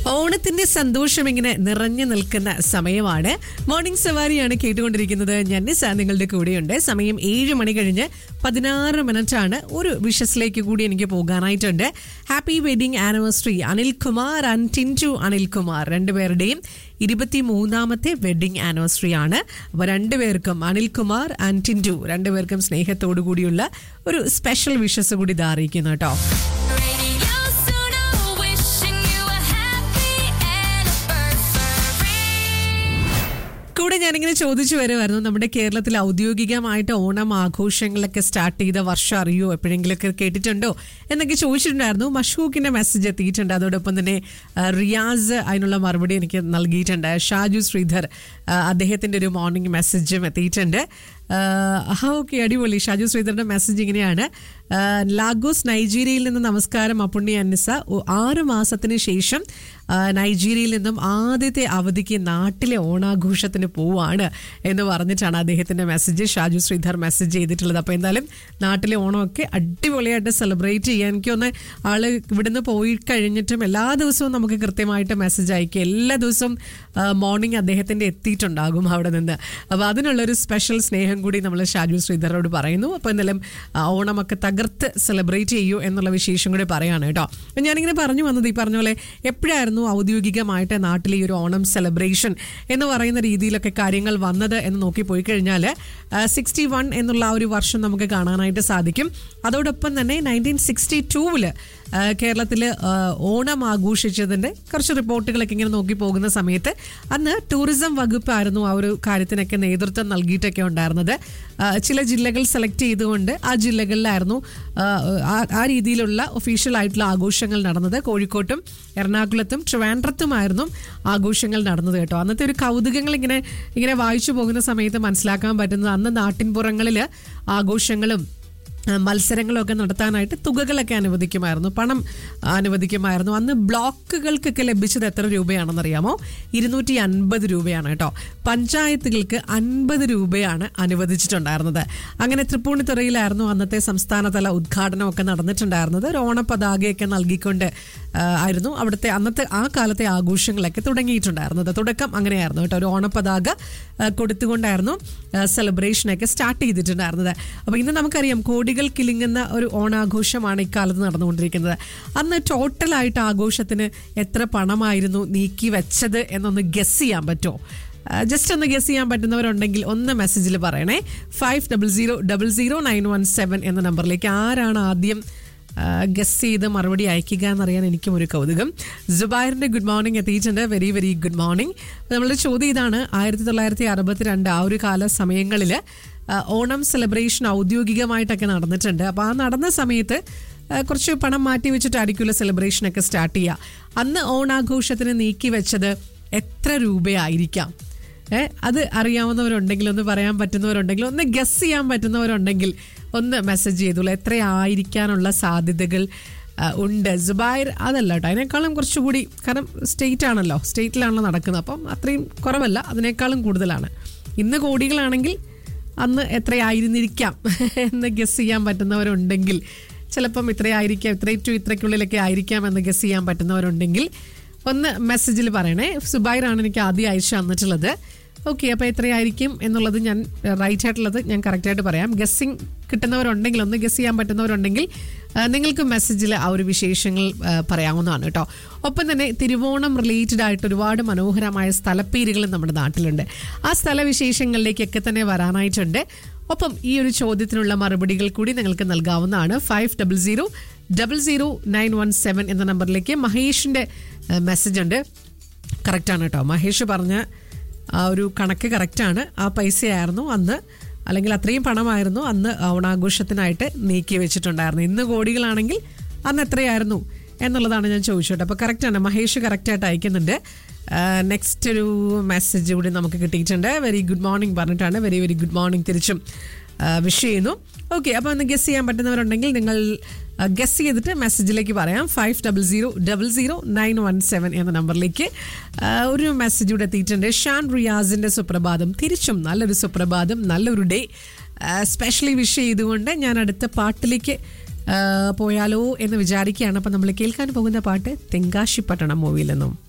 ഓണത്തിന്റെ സന്തോഷം ഇങ്ങനെ നിറഞ്ഞു നിൽക്കുന്ന സമയമാണ് മോർണിംഗ് സവാരിയാണ് കേട്ടുകൊണ്ടിരിക്കുന്നത് ഞാൻ നിസ നിങ്ങളുടെ കൂടെയുണ്ട് സമയം ഏഴ് മണി കഴിഞ്ഞ് പതിനാറ് മിനിറ്റ് ആണ് ഒരു വിഷസിലേക്ക് കൂടി എനിക്ക് പോകാനായിട്ടുണ്ട് happy wedding anniversary Anilkumar and Tintu Anilkumar രണ്ടുപേരുടെയും ഇരുപത്തി മൂന്നാമത്തെ വെഡിങ് ആനിവേഴ്സറി ആണ് അപ്പോൾ രണ്ടുപേർക്കും അനിൽകുമാർ ആൻഡ് ടിൻറ്റു രണ്ടുപേർക്കും സ്നേഹത്തോടു കൂടിയുള്ള ഒരു സ്പെഷ്യൽ വിഷസ് കൂടി ഇതാ അറിയിക്കുന്നു കേട്ടോ Radio Suno, wishing you a happy anniversary. കൂടെ ഞാനിങ്ങനെ ചോദിച്ചു വരുമായിരുന്നു നമ്മുടെ കേരളത്തിൽ ഔദ്യോഗികമായിട്ട് ഓണം ആഘോഷങ്ങളൊക്കെ സ്റ്റാർട്ട് ചെയ്ത വർഷം അറിയോ എപ്പോഴെങ്കിലൊക്കെ കേട്ടിട്ടുണ്ടോ എന്നൊക്കെ ചോദിച്ചിട്ടുണ്ടായിരുന്നു മഷൂക്കിന്റെ മെസ്സേജ് എത്തിയിട്ടുണ്ട് അതോടൊപ്പം തന്നെ ആ, റിയാസ് അതിനുള്ള മറുപടി എനിക്ക് നൽകിയിട്ടുണ്ട് ഷാജു ശ്രീധർ ആ, അദ്ദേഹത്തിന്റെ ഒരു മോർണിംഗ് മെസ്സേജും എത്തിയിട്ടുണ്ട് ഓക്കെ അടിപൊളി ഷാജു ശ്രീധറിന്റെ മെസ്സേജ് ഇങ്ങനെയാണ് ആ, ലാഗോസ് നൈജീരിയയിൽ നിന്ന് നമസ്കാരം അപ്പുണ്ണി അന്നിസ ഒ- ആറ് മാസത്തിന് ശേഷം ആ, നൈജീരിയയിൽ നിന്നും ആദ്യത്തെ അവധിക്ക് നാട്ടിലെ ഓണാഘോഷത്തിന് പോവാണ് എന്ന് പറഞ്ഞിട്ടാണ് അദ്ദേഹത്തിന്റെ മെസ്സേജ് ഷാജു ശ്രീധർ മെസ്സേജ് ചെയ്തിട്ടുള്ളത് അപ്പോൾ എന്തായാലും നാട്ടിലെ ഓണമൊക്കെ അടിപൊളിയായിട്ട് സെലിബ്രേറ്റ് ചെയ്യാൻ എനിക്കൊന്ന് ആള് ഇവിടുന്ന് പോയി കഴിഞ്ഞിട്ടും എല്ലാ ദിവസവും നമുക്ക് കൃത്യമായിട്ട് മെസ്സേജ് അയക്കുക എല്ലാ ദിവസവും മോർണിംഗ് അദ്ദേഹത്തിന്റെ എത്തിയിട്ടുണ്ടാകും അവിടെ നിന്ന് അപ്പോൾ അതിനുള്ളൊരു സ്പെഷ്യൽ സ്നേഹം കൂടി നമ്മൾ ഷാജു ശ്രീധറോട് പറയുന്നു അപ്പോൾ എന്തായാലും ആ, ഓണമൊക്കെ തകർത്ത് സെലിബ്രേറ്റ് ചെയ്യൂ എന്നുള്ള വിശേഷം കൂടി പറയാണ് കേട്ടോ അപ്പോൾ ഞാനിങ്ങനെ പറഞ്ഞു വന്നത് ഈ പറഞ്ഞ പോലെ എപ്പോഴായിരുന്നു ഔദ്യോഗികമായിട്ട് നാട്ടിൽ ഈ ഒരു ഓണം സെലിബ്രേഷൻ എന്ന് പറയുന്ന രീതിയിലൊക്കെ കാര്യങ്ങൾ വന്നത് എന്ന് നോക്കി പോയി കഴിഞ്ഞാൽ സിക്സ്റ്റി വൺ എന്നുള്ള ആ ഒരു വർഷം നമുക്ക് കാണാനായിട്ട് സാധിക്കും അതോടൊപ്പം തന്നെ നയൻറ്റീൻ സിക്സ്റ്റി ടൂവില് കേരളത്തിൽ ഓണം ആഘോഷിച്ചതിൻ്റെ കുറച്ച് റിപ്പോർട്ടുകളൊക്കെ ഇങ്ങനെ നോക്കി പോകുന്ന സമയത്ത് അന്ന് ടൂറിസം വകുപ്പായിരുന്നു ആ ഒരു കാര്യത്തിനൊക്കെ നേതൃത്വം നൽകിയിട്ടൊക്കെ ഉണ്ടായിരുന്നത് ആ, ചില ജില്ലകൾ സെലക്ട് ചെയ്തുകൊണ്ട് ആ ജില്ലകളിലായിരുന്നു ആ, ആ- ആ രീതിയിലുള്ള ഒഫീഷ്യൽ ആയിട്ടുള്ള ആഘോഷങ്ങൾ നടന്നത് കോഴിക്കോട്ടും എറണാകുളത്തും ട്രിവാൻഡ്രത്തുമായിരുന്നു ആഘോഷങ്ങൾ നടന്നത് കേട്ടോ അന്നത്തെ ഒരു കൗതുകങ്ങൾ ഇങ്ങനെ ഇങ്ങനെ വായിച്ചു പോകുന്ന സമയത്ത് മനസ്സിലാക്കാൻ പറ്റുന്നത് അന്ന് നാട്ടിൻപുറങ്ങളിൽ ആഘോഷങ്ങളും ആ, മത്സരങ്ങളൊക്കെ നടത്താനായിട്ട് തുകകളൊക്കെ അനുവദിക്കുമായിരുന്നു പണം അനുവദിക്കുമായിരുന്നു അന്ന് ബ്ലോക്കുകൾക്കൊക്കെ ലഭിച്ചത് എത്ര രൂപയാണെന്നറിയാമോ ഇരുന്നൂറ്റി അൻപത് രൂപയാണ് കേട്ടോ പഞ്ചായത്തുകൾക്ക് അൻപത് രൂപയാണ് അനുവദിച്ചിട്ടുണ്ടായിരുന്നത് അങ്ങനെ തൃപ്പൂണിത്തുറയിലായിരുന്നു അന്നത്തെ സംസ്ഥാനതല ഉദ്ഘാടനമൊക്കെ നടന്നിട്ടുണ്ടായിരുന്നത് ഒരു ഓണപ്പതാകയൊക്കെ നൽകിക്കൊണ്ട് ആ, ആയിരുന്നു അവിടുത്തെ അന്നത്തെ ആ കാലത്തെ ആഘോഷങ്ങളൊക്കെ തുടങ്ങിയിട്ടുണ്ടായിരുന്നത് തുടക്കം അങ്ങനെയായിരുന്നു കേട്ടോ ഒരു ഓണപ്പതാക ആ, കൊടുത്തുകൊണ്ടായിരുന്നു സെലിബ്രേഷനൊക്കെ സ്റ്റാർട്ട് ചെയ്തിട്ടുണ്ടായിരുന്നത് അപ്പോൾ ഇന്ന് നമുക്കറിയാം കോടികൾ കിലുങ്ങുന്ന ഒരു ഓണാഘോഷമാണ് ഇക്കാലത്ത് നടന്നുകൊണ്ടിരിക്കുന്നത് അന്ന് ടോട്ടലായിട്ട് ആഘോഷത്തിന് എത്ര പണമായിരുന്നു നീക്കി വെച്ചത് എന്നൊന്ന് ഗസ് ചെയ്യാൻ പറ്റുമോ ജസ്റ്റ് ഒന്ന് ഗസ് ചെയ്യാൻ പറ്റുന്നവരുണ്ടെങ്കിൽ ഒന്ന് മെസ്സേജിൽ പറയണേ five double zero double zero nine one seven എന്ന നമ്പറിലേക്ക് ആരാണ് ആദ്യം ഗസ് ചെയ്ത് മറുപടി അയക്കുക എന്നറിയാൻ എനിക്കും ഒരു കൗതുകം ജുബൈറിന്റെ ഗുഡ് മോർണിംഗ് എത്തിയിട്ടുണ്ട് വെരി വെരി ഗുഡ് മോർണിംഗ് നമ്മളുടെ ചോദ്യം ഇതാണ് ആയിരത്തി തൊള്ളായിരത്തി അറുപത്തിരണ്ട് ആ ഒരു കാല സമയങ്ങളിൽ ഓണം സെലിബ്രേഷൻ ഔദ്യോഗികമായിട്ടൊക്കെ നടന്നിട്ടുണ്ട് അപ്പോൾ ആ നടന്ന സമയത്ത് ആ, കുറച്ച് പണം മാറ്റി വെച്ചിട്ടായിരിക്കുമല്ലോ സെലിബ്രേഷനൊക്കെ സ്റ്റാർട്ട് ചെയ്യുക അന്ന് ഓണാഘോഷത്തിന് നീക്കി വെച്ചത് എത്ര രൂപയായിരിക്കാം ഏ അത് അറിയാവുന്നവരുണ്ടെങ്കിൽ ഒന്ന് പറയാൻ പറ്റുന്നവരുണ്ടെങ്കിൽ ഒന്ന് ഗസ് ചെയ്യാൻ പറ്റുന്നവരുണ്ടെങ്കിൽ ഒന്ന് മെസ്സേജ് ചെയ്തോളൂ എത്രയായിരിക്കാനുള്ള സാധ്യതകൾ ആ, ഉണ്ട് ജുബൈർ അതല്ല കേട്ടോ അതിനേക്കാളും കുറച്ചുകൂടി കാരണം സ്റ്റേറ്റ് ആണല്ലോ സ്റ്റേറ്റിലാണല്ലോ നടക്കുന്നത് അപ്പം അത്രയും കുറവല്ല അതിനേക്കാളും കൂടുതലാണ് ഇന്ന് കോടികളാണെങ്കിൽ അന്ന് എത്രയായിരുന്നിരിക്കാം എന്ന് ഗസ് ചെയ്യാൻ പറ്റുന്നവരുണ്ടെങ്കിൽ ചിലപ്പം ഇത്രയായിരിക്കാം ഇത്രയും ടു ഇത്രയ്ക്കുള്ളിലൊക്കെ ആയിരിക്കാം എന്ന് ഗസ് ചെയ്യാൻ പറ്റുന്നവരുണ്ടെങ്കിൽ ഒന്ന് മെസ്സേജിൽ പറയണേ സുബൈറാണ് എനിക്ക് ആദ്യം അയച്ചു തന്നിട്ടുള്ളത് ഓക്കെ അപ്പോൾ എത്രയായിരിക്കും എന്നുള്ളത് ഞാൻ റൈറ്റ് ആയിട്ടുള്ളത് ഞാൻ കറക്റ്റായിട്ട് പറയാം ഗസ്സിങ് കിട്ടുന്നവരുണ്ടെങ്കിൽ ഒന്ന് ഗസ് ചെയ്യാൻ പറ്റുന്നവരുണ്ടെങ്കിൽ ആ, നിങ്ങൾക്ക് മെസ്സേജിൽ ആ ഒരു വിശേഷങ്ങൾ ആ, പറയാവുന്നതാണ് കേട്ടോ ഒപ്പം തന്നെ തിരുവോണം റിലേറ്റഡ് ആയിട്ട് ഒരുപാട് മനോഹരമായ സ്ഥലപ്പേരുകൾ നമ്മുടെ നാട്ടിലുണ്ട് ആ സ്ഥലവിശേഷങ്ങളിലേക്കൊക്കെ തന്നെ വരാനായിട്ടുണ്ട് ഒപ്പം ഈ ഒരു ചോദ്യത്തിനുള്ള മറുപടികൾ കൂടി നിങ്ങൾക്ക് നൽകാവുന്നതാണ് five double zero double zero nine one seven എന്ന നമ്പറിലേക്ക് മഹേഷിൻ്റെ മെസ്സേജ് ഉണ്ട് കറക്റ്റാണ് കേട്ടോ മഹേഷ് പറഞ്ഞ ആ ഒരു കണക്ക് കറക്റ്റാണ് ആ പൈസയായിരുന്നു അന്ന് അല്ലെങ്കിൽ അത്രയും പണമായിരുന്നു അന്ന് ഓണാഘോഷത്തിനായിട്ട് നീക്കി വെച്ചിട്ടുണ്ടായിരുന്നു ഇന്ന് കോടികളാണെങ്കിൽ അന്ന് എത്രയായിരുന്നു എന്നുള്ളതാണ് ഞാൻ ചോദിച്ചോട്ടെ അപ്പോൾ കറക്റ്റാണ് മഹേഷ് കറക്റ്റായിട്ട് അയക്കുന്നുണ്ട് നെക്സ്റ്റ് ഒരു മെസ്സേജ് കൂടി നമുക്ക് കിട്ടിയിട്ടുണ്ട് വെരി ഗുഡ് മോർണിംഗ് പറഞ്ഞിട്ടാണ് വെരി വെരി ഗുഡ് മോർണിംഗ് തിരിച്ചും വിഷ് ചെയ്യുന്നു ഓക്കെ അപ്പോൾ ഒന്ന് ഗസ് ചെയ്യാൻ പറ്റുന്നവരുണ്ടെങ്കിൽ നിങ്ങൾ ഗസ് ചെയ്തിട്ട് മെസ്സേജിലേക്ക് പറയാം five double zero double zero nine one seven എന്ന നമ്പറിലേക്ക് ആ, ഒരു മെസ്സേജ് കൂടെ എത്തിയിട്ടുണ്ട് ഷാൻ റിയാസിൻ്റെ സുപ്രഭാതം തിരിച്ചും നല്ലൊരു സുപ്രഭാതം നല്ലൊരു ഡേ സ്പെഷ്യലി വിഷ് ചെയ്തുകൊണ്ട് ഞാൻ അടുത്ത പാട്ടിലേക്ക് ആ, പോയാലോ എന്ന് വിചാരിക്കുകയാണ് അപ്പം നമ്മൾ കേൾക്കാൻ പോകുന്ന പാട്ട് തെങ്കാശിപ്പട്ടണം മൂവിയിൽ നിന്നും